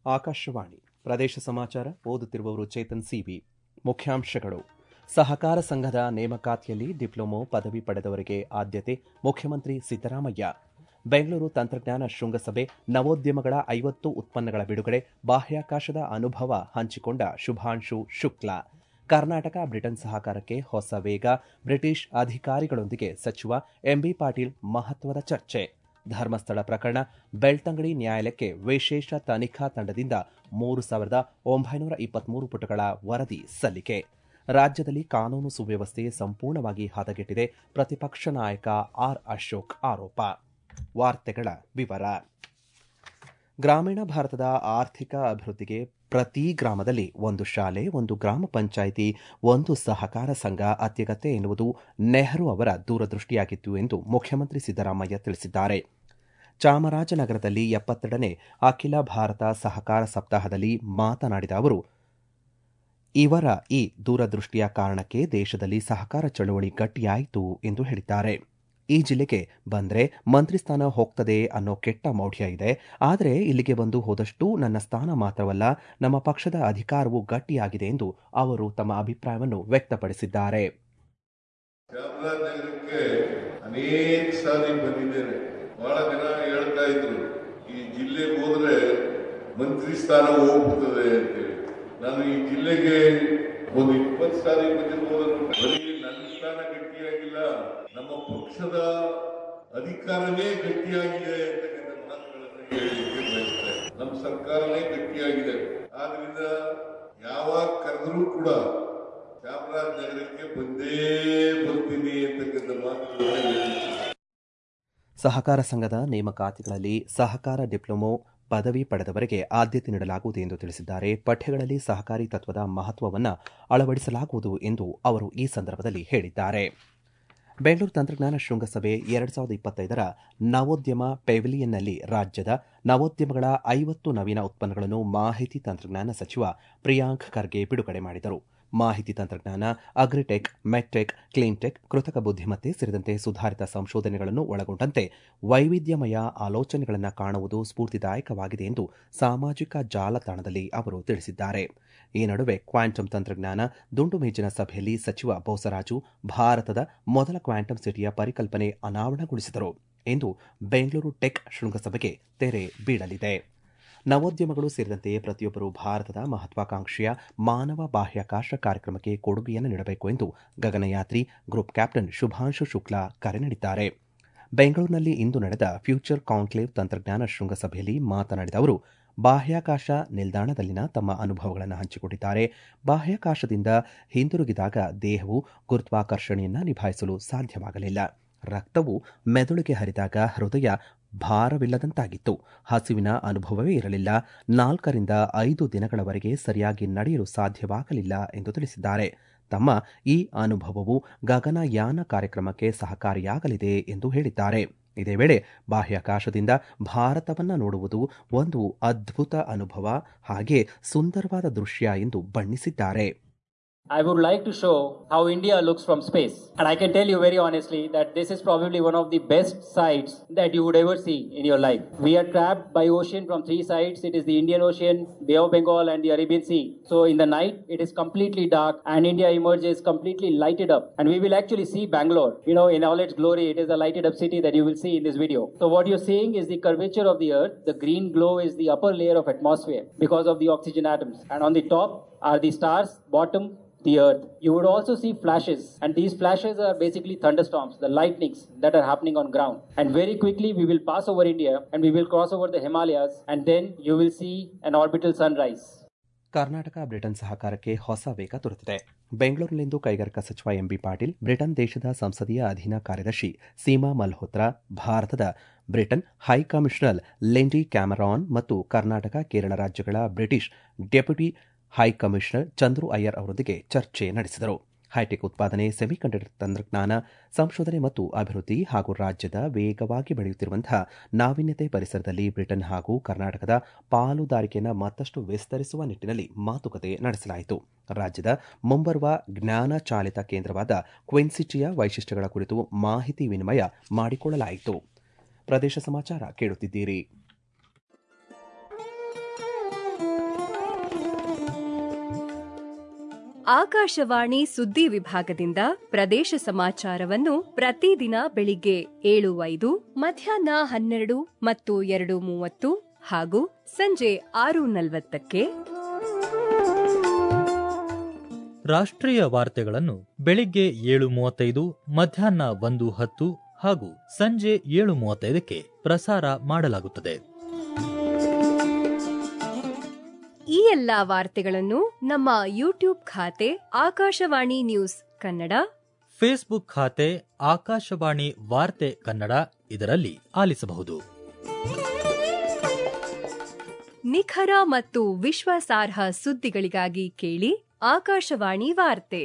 ಆಕಾಶವಾಣಿ ಪ್ರದೇಶ ಸಮಾಚಾರ ಓದುತ್ತಿರುವವರು ಚೇತನ್ ಸಿವಿ ಮುಖ್ಯಾಂಶಗಳು ಸಹಕಾರ ಸಂಘದ ನೇಮಕಾತಿಯಲ್ಲಿ ಡಿಪ್ಲೊಮೊ ಪದವಿ ಪಡೆದವರಿಗೆ ಆದ್ಯತೆ ಮುಖ್ಯಮಂತ್ರಿ ಸಿದ್ದರಾಮಯ್ಯ ಬೆಂಗಳೂರು ತಂತ್ರಜ್ಞಾನ ಶೃಂಗಸಭೆ ನವೋದ್ಯಮಗಳ ಐವತ್ತು ಉತ್ಪನ್ನಗಳ ಬಿಡುಗಡೆ ಬಾಹ್ಯಾಕಾಶದ ಅನುಭವ ಹಂಚಿಕೊಂಡ ಶುಭಾಂಶು ಶುಕ್ಲಾ ಕರ್ನಾಟಕ ಬ್ರಿಟನ್ ಸಹಕಾರಕ್ಕೆ ಹೊಸ ವೇಗ ಬ್ರಿಟಿಷ್ ಅಧಿಕಾರಿಗಳೊಂದಿಗೆ ಸಚಿವ ಎಂಬಿ ಪಾಟೀಲ್ ಮಹತ್ವದ ಚರ್ಚೆ ಧರ್ಮಸ್ಥಳ ಪ್ರಕರಣ ಬೆಳ್ತಂಗಡಿ ನ್ಯಾಯಾಲಯಕ್ಕೆ ವಿಶೇಷ ತನಿಖಾ ತಂಡದಿಂದ ಮೂರು ಸಾವಿರದ ಒಂಬೈನೂರ ಇಪ್ಪತ್ಮೂರು ಪುಟಗಳ ವರದಿ ಸಲ್ಲಿಕೆ ರಾಜ್ಯದಲ್ಲಿ ಕಾನೂನು ಸುವ್ಯವಸ್ಥೆ ಸಂಪೂರ್ಣವಾಗಿ ಹದಗೆಟ್ಟಿದೆ ಪ್ರತಿಪಕ್ಷ ನಾಯಕ ಆರ್ ಅಶೋಕ್ ಆರೋಪ ವಾರ್ತೆಗಳ ವಿವರ ಗ್ರಾಮೀಣ ಭಾರತದ ಆರ್ಥಿಕ ಅಭಿವೃದ್ಧಿಗೆ ಪ್ರತಿ ಗ್ರಾಮದಲ್ಲಿ ಒಂದು ಶಾಲೆ ಒಂದು ಗ್ರಾಮ ಪಂಚಾಯಿತಿ ಒಂದು ಸಹಕಾರ ಸಂಘ ಅತ್ಯಗತ್ಯ ಎನ್ನುವುದು ನೆಹರು ಅವರ ದೂರದೃಷ್ಟಿಯಾಗಿತ್ತು ಎಂದು ಮುಖ್ಯಮಂತ್ರಿ ಸಿದ್ದರಾಮಯ್ಯ ತಿಳಿಸಿದ್ದಾರೆ ಚಾಮರಾಜನಗರದಲ್ಲಿ ಎಪ್ಪತ್ತೆರಡನೇ ಅಖಿಲ ಭಾರತ ಸಹಕಾರ ಸಪ್ತಾಹದಲ್ಲಿ ಮಾತನಾಡಿದ ಅವರು ಇವರ ಈ ದೂರದೃಷ್ಟಿಯ ಕಾರಣಕ್ಕೆ ದೇಶದಲ್ಲಿ ಸಹಕಾರ ಚಳವಳಿ ಗಟ್ಟಿಯಾಯಿತು ಎಂದು ಹೇಳಿದ್ದಾರೆ ಈ ಜಿಲ್ಲೆಗೆ ಬಂದ್ರೆ ಮಂತ್ರಿ ಸ್ಥಾನ ಹೋಗ್ತದೆ ಅನ್ನೋ ಕೆಟ್ಟ ಮೌಢ್ಯ ಇದೆ ಆದರೆ ಇಲ್ಲಿಗೆ ಬಂದು ಹೋದಷ್ಟು ನನ್ನ ಸ್ಥಾನ ಮಾತ್ರವಲ್ಲ ನಮ್ಮ ಪಕ್ಷದ ಅಧಿಕಾರವು ಗಟ್ಟಿಯಾಗಿದೆ ಎಂದು ಅವರು ತಮ್ಮ ಅಭಿಪ್ರಾಯವನ್ನು ವ್ಯಕ್ತಪಡಿಸಿದ್ದಾರೆ ಚಾಮರಾಜನಗರಕ್ಕೆ ಅನೇಕ ಸಾರಿ ಬಂದಿದ್ದೇನೆ ಬಹಳ ಜನ ಹೇಳ್ತಾ ಇದ್ರು ಈ ಜಿಲ್ಲೆಗೆ ಹೋದ್ರೆ ಮಂತ್ರಿ ಸ್ಥಾನ ಹೋಗ್ಬಿಡ್ತದೆ ಅಂತೇಳಿ ನಾನು ಈ ಜಿಲ್ಲೆಗೆ ಒಂದು ಇಪ್ಪತ್ತು ಸಾರಿ ಬಂದಿರ್ಬೋದು ಬರೀ ನನ್ನ ಸ್ಥಾನ ಗಟ್ಟಿಯಾಗಿಲ್ಲ ನಮ್ಮ ಪಕ್ಷದ ಅಧಿಕಾರನೇ ಗಟ್ಟಿಯಾಗಿದೆ ಅಂತಕ್ಕಂಥ ಮಾತುಗಳನ್ನು ಹೇಳಲಿಕ್ಕೆ ಬಯಸ್ತಾರೆ ನಮ್ಮ ಸರ್ಕಾರನೇ ಗಟ್ಟಿಯಾಗಿದೆ ಆದ್ರಿಂದ ಯಾವಾಗ ಕರೆದರೂ ಕೂಡ ಚಾಮರಾಜನಗರಕ್ಕೆ ಬಂದೇ ಬರ್ತೀನಿ ಅಂತಕ್ಕಂಥ ಮಾತುಗಳನ್ನ ಹೇಳಿದ್ದಾರೆ ಸಹಕಾರ ಸಂಘದ ನೇಮಕಾತಿಗಳಲ್ಲಿ ಸಹಕಾರ ಡಿಪ್ಲೊಮೊ ಪದವಿ ಪಡೆದವರಿಗೆ ಆದ್ಯತೆ ನೀಡಲಾಗುವುದು ಎಂದು ತಿಳಿಸಿದ್ದಾರೆ ಪಠ್ಯಗಳಲ್ಲಿ ಸಹಕಾರಿ ತತ್ವದ ಮಹತ್ವವನ್ನು ಅಳವಡಿಸಲಾಗುವುದು ಎಂದು ಅವರು ಈ ಸಂದರ್ಭದಲ್ಲಿ ಹೇಳಿದ್ದಾರೆ ಬೆಂಗಳೂರು ತಂತ್ರಜ್ಞಾನ ಶೃಂಗಸಭೆ ಎರಡು ಸಾವಿರದ ಇಪ್ಪತ್ತೈದರ ನವೋದ್ಯಮ ಪೆವಿಲಿಯನ್ನಲ್ಲಿ ರಾಜ್ಯದ ನವೋದ್ಯಮಗಳ ಐವತ್ತು ನವೀನ ಉತ್ಪನ್ನಗಳನ್ನು ಮಾಹಿತಿ ತಂತ್ರಜ್ಞಾನ ಸಚಿವ ಪ್ರಿಯಾಂಕ್ ಖರ್ಗೆ ಬಿಡುಗಡೆ ಮಾಡಿದರು ಮಾಹಿತಿ ತಂತ್ರಜ್ಞಾನ ಅಗ್ರಿಟೆಕ್ ಮೆಟ್ಟೆಕ್ ಕ್ಲೀನ್ಟೆಕ್ ಕೃತಕ ಬುದ್ಧಿಮತ್ತೆ ಸೇರಿದಂತೆ ಸುಧಾರಿತ ಸಂಶೋಧನೆಗಳನ್ನು ಒಳಗೊಂಡಂತೆ ವೈವಿಧ್ಯಮಯ ಆಲೋಚನೆಗಳನ್ನು ಕಾಣುವುದು ಸ್ಫೂರ್ತಿದಾಯಕವಾಗಿದೆ ಎಂದು ಸಾಮಾಜಿಕ ಜಾಲತಾಣದಲ್ಲಿ ಅವರು ತಿಳಿಸಿದ್ದಾರೆ ಈ ನಡುವೆ ಕ್ವಾಂಟಮ್ ತಂತ್ರಜ್ಞಾನ ದುಂಡು ಮೇಜಿನ ಸಭೆಯಲ್ಲಿ ಸಚಿವ ಬೋಸರಾಜು ಭಾರತದ ಮೊದಲ ಕ್ವಾಂಟಮ್ ಸಿಟಿಯ ಪರಿಕಲ್ಪನೆ ಅನಾವರಣಗೊಳಿಸಿದರು ಎಂದು ಬೆಂಗಳೂರು ಟೆಕ್ ಶೃಂಗಸಭೆಗೆ ತೆರೆ ಬೀಳಲಿದೆ ನವೋದ್ಯಮಗಳು ಸೇರಿದಂತೆ ಪ್ರತಿಯೊಬ್ಬರು ಭಾರತದ ಮಹತ್ವಾಕಾಂಕ್ಷೆಯ ಮಾನವ ಬಾಹ್ಯಾಕಾಶ ಕಾರ್ಯಕ್ರಮಕ್ಕೆ ಕೊಡುಗೆಯನ್ನು ನೀಡಬೇಕು ಎಂದು ಗಗನಯಾತ್ರಿ ಗ್ರೂಪ್ ಕ್ಯಾಪ್ಟನ್ ಶುಭಾಂಶು ಶುಕ್ಲಾ ಕರೆ ನೀಡಿದ್ದಾರೆ ಬೆಂಗಳೂರಿನಲ್ಲಿ ಇಂದು ನಡೆದ ಫ್ಯೂಚರ್ ಕಾನ್ಕ್ಲೇವ್ ತಂತ್ರಜ್ಞಾನ ಶೃಂಗಸಭೆಯಲ್ಲಿ ಮಾತನಾಡಿದ ಅವರು ಬಾಹ್ಯಾಕಾಶ ನಿಲ್ದಾಣದಲ್ಲಿನ ತಮ್ಮ ಅನುಭವಗಳನ್ನು ಹಂಚಿಕೊಂಡಿದ್ದಾರೆ ಬಾಹ್ಯಾಕಾಶದಿಂದ ಹಿಂದಿರುಗಿದಾಗ ದೇಹವು ಗುರುತ್ವಾಕರ್ಷಣೆಯನ್ನು ನಿಭಾಯಿಸಲು ಸಾಧ್ಯವಾಗಲಿಲ್ಲ ರಕ್ತವು ಮೆದುಳಿಗೆ ಹರಿದಾಗ ಹೃದಯ ಭಾರವಿಲ್ಲದಂತಾಗಿತ್ತು ಹಸಿವಿನ ಅನುಭವವೇ ಇರಲಿಲ್ಲ ನಾಲ್ಕರಿಂದ ಐದು ದಿನಗಳವರೆಗೆ ಸರಿಯಾಗಿ ನಡೆಯಲು ಸಾಧ್ಯವಾಗಲಿಲ್ಲ ಎಂದು ತಿಳಿಸಿದ್ದಾರೆ ತಮ್ಮ ಈ ಅನುಭವವು ಗಗನಯಾನ ಕಾರ್ಯಕ್ರಮಕ್ಕೆ ಸಹಕಾರಿಯಾಗಲಿದೆ ಎಂದು ಹೇಳಿದ್ದಾರೆ ಇದೇ ವೇಳೆ ಬಾಹ್ಯಾಕಾಶದಿಂದ ಭಾರತವನ್ನ ನೋಡುವುದು ಒಂದು ಅದ್ಭುತ ಅನುಭವ ಹಾಗೆ ಸುಂದರವಾದ ದೃಶ್ಯ ಎಂದು ಬಣ್ಣಿಸಿದ್ದಾರೆ I would like to show how India looks from space. And I can tell you very honestly that this is probably one of the best sights that you would ever see in your life. We are trapped by ocean from three sides. It is the Indian Ocean, Bay of Bengal, and the Arabian Sea. So in the night, it is completely dark and India emerges completely lighted up. And we will actually see Bangalore, you know, in all its glory. It is a lighted up city that you will see in this video. So what you're seeing is the curvature of the earth. The green glow is the upper layer of atmosphere because of the oxygen atoms. And on the top are the stars, bottom, the earth. You would also see flashes, and these flashes are basically thunderstorms, the lightnings that are happening on ground. And very quickly, we will pass over India and we will cross over the Himalayas, and then you will see an orbital sunrise. Karnataka Britain ಸಹಕಾರಕ್ಕೆ ಹೊಸ ವೇಗ ದೊರೆತಿದೆ ಬೆಂಗಳೂರಿನಲ್ಲಿಂದು ಕೈಗಾರಿಕಾ ಸಚಿವ MB Patil Britain ದೇಶದ ಸಂಸದೀಯ ಅಧೀನ ಕಾರ್ಯದರ್ಶಿ ಸೀಮಾ ಮಲ್ಹೋತ್ರಾ ಭಾರತದ Britain high commissioner Lindy Cameron ಮತ್ತು ಕರ್ನಾಟಕ ಕೇರಳ ರಾಜ್ಯಗಳ British deputy high commissioner Chandru Iyer ಅವರೊಂದಿಗೆ ಚರ್ಚೆ ನಡೆಸಿದರು ಹೈಟೆಕ್ ಉತ್ಪಾದನೆ ಸೆಮಿಕಂಡಕ್ಟರ್ ತಂತ್ರಜ್ಞಾನ ಸಂಶೋಧನೆ ಮತ್ತು ಅಭಿವೃದ್ಧಿ ಹಾಗೂ ರಾಜ್ಯದ ವೇಗವಾಗಿ ಬೆಳೆಯುತ್ತಿರುವಂತಹ ನಾವೀನ್ಯತೆ ಪರಿಸರದಲ್ಲಿ ಬ್ರಿಟನ್ ಹಾಗೂ ಕರ್ನಾಟಕದ ಪಾಲುದಾರಿಕೆಯನ್ನು ಮತ್ತಷ್ಟು ವಿಸ್ತರಿಸುವ ನಿಟ್ಟಿನಲ್ಲಿ ಮಾತುಕತೆ ನಡೆಸಲಾಯಿತು ರಾಜ್ಯದ ಮುಂಬರುವ ಜ್ಞಾನ ಚಾಲಿತ ಕೇಂದ್ರವಾದ ಕ್ವಿನ್ಸಿಟಿಯ ವೈಶಿಷ್ಟ್ಯಗಳ ಕುರಿತು ಮಾಹಿತಿ ವಿನಿಮಯ ಮಾಡಿಕೊಳ್ಳಲಾಯಿತು ಪ್ರದೇಶ ಸಮಾಚಾರ ಕೇಳುತ್ತಿದ್ದೀರಿ ಆಕಾಶವಾಣಿ ಸುದ್ದಿ ವಿಭಾಗದಿಂದ ಪ್ರದೇಶ ಸಮಾಚಾರವನ್ನು ಪ್ರತಿದಿನ ಬೆಳಿಗ್ಗೆ ಏಳು ಐದು ಮಧ್ಯಾಹ್ನ ಹನ್ನೆರಡು ಮತ್ತು ಎರಡು ಮೂವತ್ತು ಹಾಗೂ ಸಂಜೆ ಆರು ನಲವತ್ತಕ್ಕೆ ರಾಷ್ಟ್ರೀಯ ವಾರ್ತೆಗಳನ್ನು ಬೆಳಿಗ್ಗೆ ಏಳು ಮೂವತ್ತೈದು ಮಧ್ಯಾಹ್ನ ಒಂದು ಹತ್ತು ಹಾಗೂ ಸಂಜೆ ಏಳು ಮೂವತ್ತೈದಕ್ಕೆ ಪ್ರಸಾರ ಮಾಡಲಾಗುತ್ತದೆ ಈ ಎಲ್ಲಾ ವಾರ್ತೆಗಳನ್ನು ನಮ್ಮ ಯೂಟ್ಯೂಬ್ ಖಾತೆ ಆಕಾಶವಾಣಿ ನ್ಯೂಸ್ ಕನ್ನಡ ಫೇಸ್ಬುಕ್ ಖಾತೆ ಆಕಾಶವಾಣಿ ವಾರ್ತೆ ಕನ್ನಡ ಇದರಲ್ಲಿ ಆಲಿಸಬಹುದು ನಿಖರ ಮತ್ತು ವಿಶ್ವಾಸಾರ್ಹ ಸುದ್ದಿಗಳಿಗಾಗಿ ಕೇಳಿ ಆಕಾಶವಾಣಿ ವಾರ್ತೆ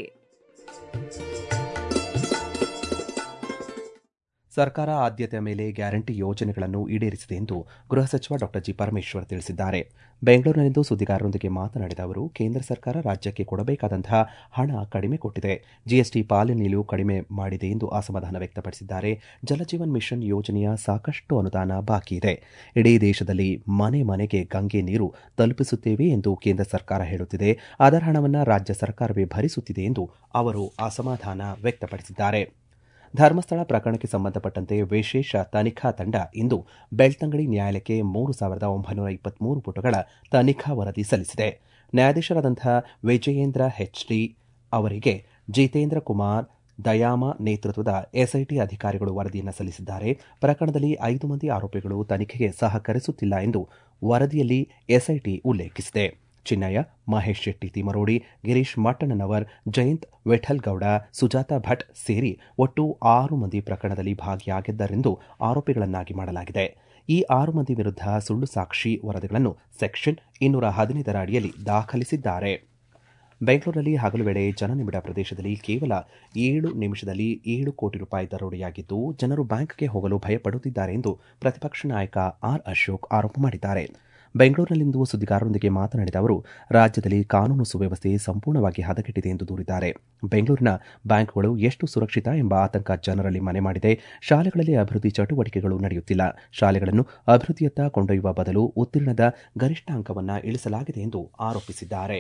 ಸರ್ಕಾರ ಆದ್ಯತೆಯ ಮೇಲೆ ಗ್ಯಾರಂಟಿ ಯೋಜನೆಗಳನ್ನು ಈಡೇರಿಸಿದೆ ಎಂದು ಗೃಹ ಸಚಿವ ಡಾ ಜಿ ಪರಮೇಶ್ವರ್ ತಿಳಿಸಿದ್ದಾರೆ ಬೆಂಗಳೂರಿನಲ್ಲಿಂದು ಸುದ್ದಿಗಾರರೊಂದಿಗೆ ಮಾತನಾಡಿದ ಅವರು ಕೇಂದ್ರ ಸರ್ಕಾರ ರಾಜ್ಯಕ್ಕೆ ಕೊಡಬೇಕಾದಂತಹ ಹಣ ಕಡಿಮೆ ಕೊಟ್ಟಿದೆ ಜಿಎಸ್ಟಿ ಪಾಲನೆಯಲ್ಲೂ ಕಡಿಮೆ ಮಾಡಿದೆ ಎಂದು ಅಸಮಾಧಾನ ವ್ಯಕ್ತಪಡಿಸಿದ್ದಾರೆ ಜಲಜೀವನ್ ಮಿಷನ್ ಯೋಜನೆಯ ಸಾಕಷ್ಟು ಅನುದಾನ ಬಾಕಿ ಇದೆ ಇಡೀ ದೇಶದಲ್ಲಿ ಮನೆ ಮನೆಗೆ ಗಂಗೆ ನೀರು ತಲುಪಿಸುತ್ತೇವೆ ಎಂದು ಕೇಂದ್ರ ಸರ್ಕಾರ ಹೇಳುತ್ತಿದೆ ಅದರ ಹಣವನ್ನು ರಾಜ್ಯ ಸರ್ಕಾರವೇ ಭರಿಸುತ್ತಿದೆ ಎಂದು ಅವರು ಅಸಮಾಧಾನ ವ್ಯಕ್ತಪಡಿಸಿದ್ದಾರೆ ಧರ್ಮಸ್ಥಳ ಪ್ರಕರಣಕ್ಕೆ ಸಂಬಂಧಪಟ್ಟಂತೆ ವಿಶೇಷ ತನಿಖಾ ತಂಡ ಇಂದು ಬೆಳ್ತಂಗಡಿ ನ್ಯಾಯಾಲಯಕ್ಕೆ ಮೂರು ಸಾವಿರದ ಒಂಬೈನೂರ ಇಪ್ಪತ್ಮೂರು ಪುಟಗಳ ತನಿಖಾ ವರದಿ ಸಲ್ಲಿಸಿದೆ ನ್ಯಾಯಾಧೀಶರಾದಂಥ ವಿಜಯೇಂದ್ರ ಹೆಚ್ಡಿ ಅವರಿಗೆ ಜಿತೇಂದ್ರ ಕುಮಾರ್ ದಯಾಮ ನೇತೃತ್ವದ ಎಸ್ಐಟಿ ಅಧಿಕಾರಿಗಳು ವರದಿಯನ್ನು ಸಲ್ಲಿಸಿದ್ದಾರೆ ಪ್ರಕರಣದಲ್ಲಿ ಐದು ಮಂದಿ ಆರೋಪಿಗಳು ತನಿಖೆಗೆ ಸಹಕರಿಸುತ್ತಿಲ್ಲ ಎಂದು ವರದಿಯಲ್ಲಿ ಎಸ್ಐಟಿ ಉಲ್ಲೇಖಿಸಿದೆ ಚಿನ್ನಯ್ಯ ಮಹೇಶ್ ಶೆಟ್ಟಿ ತಿಮರೋಡಿ ಗಿರೀಶ್ ಮಟ್ಟಣ್ಣನವರ್ ಜಯಂತ್ ವಿಠಲ್ಗೌಡ ಸುಜಾತ ಭಟ್ ಸೇರಿ ಒಟ್ಟು ಆರು ಮಂದಿ ಪ್ರಕರಣದಲ್ಲಿ ಭಾಗಿಯಾಗಿದ್ದರೆಂದು ಆರೋಪಿಗಳನ್ನಾಗಿ ಮಾಡಲಾಗಿದೆ ಈ ಆರು ಮಂದಿ ವಿರುದ್ಧ ಸುಳ್ಳು ಸಾಕ್ಷಿ ವರದಿಗಳನ್ನು ಸೆಕ್ಷನ್ ಇನ್ನೂರ ಹದಿನೈದರ ಅಡಿಯಲ್ಲಿ ದಾಖಲಿಸಿದ್ದಾರೆ ಬೆಂಗಳೂರಿನಲ್ಲಿ ಹಗಲು ವೇಳೆ ಜನನಿಬಿಡ ಪ್ರದೇಶದಲ್ಲಿ ಕೇವಲ ಏಳು ನಿಮಿಷದಲ್ಲಿ ಏಳು ಕೋಟಿ ರೂಪಾಯಿ ದರೋಡೆಯಾಗಿದ್ದು ಜನರು ಬ್ಯಾಂಕ್ಗೆ ಹೋಗಲು ಭಯಪಡುತ್ತಿದ್ದಾರೆ ಎಂದು ಪ್ರತಿಪಕ್ಷ ನಾಯಕ ಆರ್ ಅಶೋಕ್ ಆರೋಪ ಮಾಡಿದ್ದಾರೆ ಬೆಂಗಳೂರಿನಲ್ಲಿಂದು ಸುದ್ದಿಗಾರರೊಂದಿಗೆ ಮಾತನಾಡಿದ ಅವರು ರಾಜ್ಯದಲ್ಲಿ ಕಾನೂನು ಸುವ್ಯವಸ್ಥೆ ಸಂಪೂರ್ಣವಾಗಿ ಹದಗೆಟ್ಟಿದೆ ಎಂದು ದೂರಿದ್ದಾರೆ ಬೆಂಗಳೂರಿನ ಬ್ಯಾಂಕ್ಗಳು ಎಷ್ಟು ಸುರಕ್ಷಿತ ಎಂಬ ಆತಂಕ ಜನರಲ್ಲಿ ಮನೆ ಮಾಡಿದೆ ಶಾಲೆಗಳಲ್ಲಿ ಅಭಿವೃದ್ಧಿ ಚಟುವಟಿಕೆಗಳು ನಡೆಯುತ್ತಿಲ್ಲ ಶಾಲೆಗಳನ್ನು ಅಭಿವೃದ್ಧಿಯತ್ತ ಕೊಂಡೊಯ್ಯುವ ಬದಲು ಉತ್ತೀರ್ಣದ ಗರಿಷ್ಠ ಅಂಕವನ್ನು ಇಳಿಸಲಾಗಿದೆ ಎಂದು ಆರೋಪಿಸಿದ್ದಾರೆ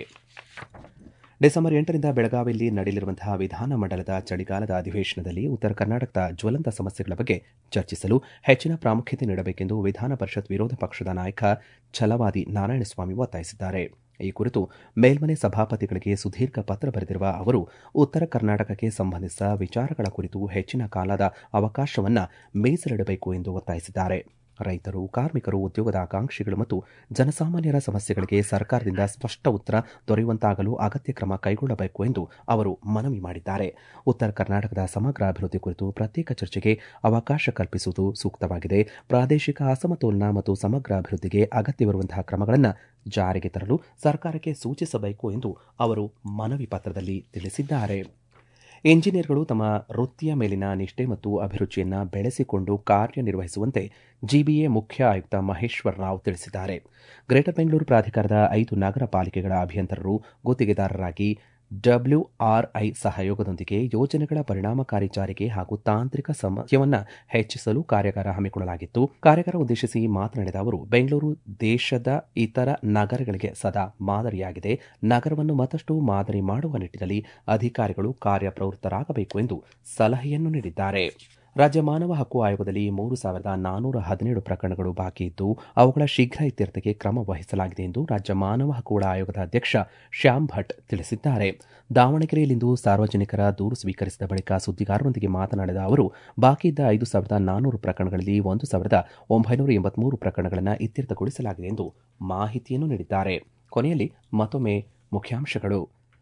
ಡಿಸೆಂಬರ್ ಎಂಟರಿಂದ ಬೆಳಗಾವಿಯಲ್ಲಿ ನಡೆಯಲಿರುವಂತಹ ವಿಧಾನಮಂಡಲದ ಚಳಿಗಾಲದ ಅಧಿವೇಶನದಲ್ಲಿ ಉತ್ತರ ಕರ್ನಾಟಕದ ಜ್ವಲಂತ ಸಮಸ್ಯೆಗಳ ಬಗ್ಗೆ ಚರ್ಚಿಸಲು ಹೆಚ್ಚಿನ ಪ್ರಾಮುಖ್ಯತೆ ನೀಡಬೇಕೆಂದು ವಿಧಾನ ಪರಿಷತ್ ವಿರೋಧ ಪಕ್ಷದ ನಾಯಕ ಛಲವಾದಿ ನಾರಾಯಣಸ್ವಾಮಿ ಒತ್ತಾಯಿಸಿದ್ದಾರೆ ಈ ಕುರಿತು ಮೇಲ್ಮನೆ ಸಭಾಪತಿಗಳಿಗೆ ಸುದೀರ್ಘ ಪತ್ರ ಬರೆದಿರುವ ಅವರು ಉತ್ತರ ಕರ್ನಾಟಕಕ್ಕೆ ಸಂಬಂಧಿಸಿದ ವಿಚಾರಗಳ ಕುರಿತು ಹೆಚ್ಚಿನ ಕಾಲದ ಅವಕಾಶವನ್ನು ಮೀಸಲಿಡಬೇಕು ಎಂದು ಒತ್ತಾಯಿಸಿದ್ದಾರೆ ರೈತರು ಕಾರ್ಮಿಕರು ಉದ್ಯೋಗದ ಆಕಾಂಕ್ಷಿಗಳು ಮತ್ತು ಜನಸಾಮಾನ್ಯರ ಸಮಸ್ಯೆಗಳಿಗೆ ಸರ್ಕಾರದಿಂದ ಸ್ಪಷ್ಟ ಉತ್ತರ ದೊರೆಯುವಂತಾಗಲು ಅಗತ್ಯ ಕ್ರಮ ಕೈಗೊಳ್ಳಬೇಕು ಎಂದು ಅವರು ಮನವಿ ಮಾಡಿದ್ದಾರೆ ಉತ್ತರ ಕರ್ನಾಟಕದ ಸಮಗ್ರ ಅಭಿವೃದ್ಧಿ ಕುರಿತು ಪ್ರತ್ಯೇಕ ಚರ್ಚೆಗೆ ಅವಕಾಶ ಕಲ್ಪಿಸುವುದು ಸೂಕ್ತವಾಗಿದೆ ಪ್ರಾದೇಶಿಕ ಅಸಮತೋಲನ ಮತ್ತು ಸಮಗ್ರ ಅಭಿವೃದ್ಧಿಗೆ ಅಗತ್ಯವಿರುವಂತಹ ಕ್ರಮಗಳನ್ನು ಜಾರಿಗೆ ತರಲು ಸರ್ಕಾರಕ್ಕೆ ಸೂಚಿಸಬೇಕು ಎಂದು ಅವರು ಮನವಿ ಪತ್ರದಲ್ಲಿ ತಿಳಿಸಿದ್ದಾರೆ ಇಂಜಿನಿಯರ್ಗಳು ತಮ್ಮ ವೃತ್ತಿಯ ಮೇಲಿನ ನಿಷ್ಠೆ ಮತ್ತು ಅಭಿರುಚಿಯನ್ನು ಬೆಳೆಸಿಕೊಂಡು ಕಾರ್ಯನಿರ್ವಹಿಸುವಂತೆ ಜಿಬಿಎ ಮುಖ್ಯ ಆಯುಕ್ತ ಮಹೇಶ್ವರ್ ರಾವ್ ತಿಳಿಸಿದ್ದಾರೆ ಗ್ರೇಟರ್ ಬೆಂಗಳೂರು ಪ್ರಾಧಿಕಾರದ ಐದು ನಗರ ಪಾಲಿಕೆಗಳ ಅಭಿಯಂತರರು ಗುತ್ತಿಗೆದಾರರಾಗಿ ಡಬ್ಲ್ಯೂಆರ್ಐ ಸಹಯೋಗದೊಂದಿಗೆ ಯೋಜನೆಗಳ ಪರಿಣಾಮಕಾರಿ ಜಾರಿಗೆ ಹಾಗೂ ತಾಂತ್ರಿಕ ಸಾಮರ್ಥ್ಯವನ್ನು ಹೆಚ್ಚಿಸಲು ಕಾರ್ಯಾಗಾರ ಹಮ್ಮಿಕೊಳ್ಳಲಾಗಿತ್ತು ಕಾರ್ಯಾಗಾರ ಉದ್ದೇಶಿಸಿ ಮಾತನಾಡಿದ ಅವರು ಬೆಂಗಳೂರು ದೇಶದ ಇತರ ನಗರಗಳಿಗೆ ಸದಾ ಮಾದರಿಯಾಗಿದೆ ನಗರವನ್ನು ಮತ್ತಷ್ಟು ಮಾದರಿ ಮಾಡುವ ನಿಟ್ಟಿನಲ್ಲಿ ಅಧಿಕಾರಿಗಳು ಕಾರ್ಯಪ್ರವೃತ್ತರಾಗಬೇಕು ಎಂದು ಸಲಹೆಯನ್ನು ನೀಡಿದ್ದಾರೆ ರಾಜ್ಯ ಮಾನವ ಹಕ್ಕು ಆಯೋಗದಲ್ಲಿ ಮೂರು ಸಾವಿರದ ನಾನ್ನೂರ ಹದಿನೇಳು ಪ್ರಕರಣಗಳು ಬಾಕಿ ಇದ್ದು ಅವುಗಳ ಶೀಘ್ರ ಇತ್ಯರ್ಥಕ್ಕೆ ಕ್ರಮ ವಹಿಸಲಾಗಿದೆ ಎಂದು ರಾಜ್ಯ ಮಾನವ ಹಕ್ಕುಗಳ ಆಯೋಗದ ಅಧ್ಯಕ್ಷ ಶ್ಯಾಮ್ ಭಟ್ ತಿಳಿಸಿದ್ದಾರೆ ದಾವಣಗೆರೆಯಲ್ಲಿಂದು ಸಾರ್ವಜನಿಕರ ದೂರು ಸ್ವೀಕರಿಸಿದ ಬಳಿಕ ಸುದ್ದಿಗಾರರೊಂದಿಗೆ ಮಾತನಾಡಿದ ಅವರು ಬಾಕಿ ಇದ್ದ ಐದು ಸಾವಿರದ ನಾನ್ನೂರು ಪ್ರಕರಣಗಳಲ್ಲಿ ಒಂದು ಸಾವಿರದ ಒಂಬೈನೂರ ಎಂಬತ್ಮೂರು ಪ್ರಕರಣಗಳನ್ನು ಇತ್ಯರ್ಥಗೊಳಿಸಲಾಗಿದೆ ಎಂದು ಮಾಹಿತಿಯನ್ನು ನೀಡಿದ್ದಾರೆ ಕೊನೆಯಲ್ಲಿ ಮತ್ತೊಮ್ಮೆ ಮುಖ್ಯಾಂಶಗಳು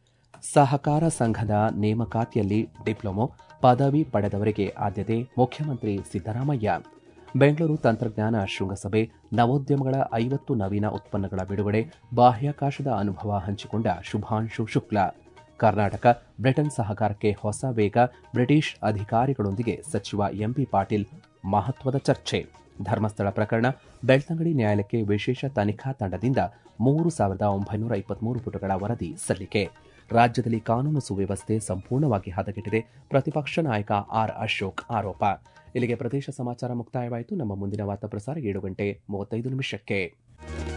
ಸಹಕಾರ ಸಂಘದ ನೇಮಕಾತಿಯಲ್ಲಿ ಡಿಪ್ಲೊಮೊ ಪದವಿ ಪಡೆದವರಿಗೆ ಆದ್ಯತೆ ಮುಖ್ಯಮಂತ್ರಿ ಸಿದ್ದರಾಮಯ್ಯ ಬೆಂಗಳೂರು ತಂತ್ರಜ್ಞಾನ ಶೃಂಗಸಭೆ ನವೋದ್ಯಮಗಳ ಐವತ್ತು ನವೀನ ಉತ್ಪನ್ನಗಳ ಬಿಡುಗಡೆ ಬಾಹ್ಯಾಕಾಶದ ಅನುಭವ ಹಂಚಿಕೊಂಡ ಶುಭಾಂಶು ಶುಕ್ಲಾ ಕರ್ನಾಟಕ ಬ್ರಿಟನ್ ಸಹಕಾರಕ್ಕೆ ಹೊಸ ವೇಗ ಬ್ರಿಟಿಷ್ ಅಧಿಕಾರಿಗಳೊಂದಿಗೆ ಸಚಿವ ಎಂಪಿ ಪಾಟೀಲ್ ಮಹತ್ವದ ಚರ್ಚೆ ಧರ್ಮಸ್ಥಳ ಪ್ರಕರಣ ಬೆಳ್ತಂಗಡಿ ನ್ಯಾಯಾಲಯಕ್ಕೆ ವಿಶೇಷ ತನಿಖಾ ತಂಡದಿಂದ ಮೂರು ಸಾವಿರದ ಒಂಬೈನೂರ ಇಪ್ಪತ್ಮೂರು ಪುಟಗಳ ವರದಿ ಸಲ್ಲಿಕೆ ರಾಜ್ಯದಲ್ಲಿ ಕಾನೂನು ಸುವ್ಯವಸ್ಥೆ ಸಂಪೂರ್ಣವಾಗಿ ಹದಗೆಟ್ಟಿದೆ ಪ್ರತಿಪಕ್ಷ ನಾಯಕ ಆರ್ ಅಶೋಕ್ ಆರೋಪ ಇಲ್ಲಿಗೆ ಪ್ರದೇಶ ಸಮಾಚಾರ ಮುಕ್ತಾಯವಾಯಿತು ನಮ್ಮ ಮುಂದಿನ ವಾರ್ತಾ ಪ್ರಸಾರ ಏಳು ಗಂಟೆ ಮೂವತ್ತೈದು ನಿಮಿಷಕ್ಕೆ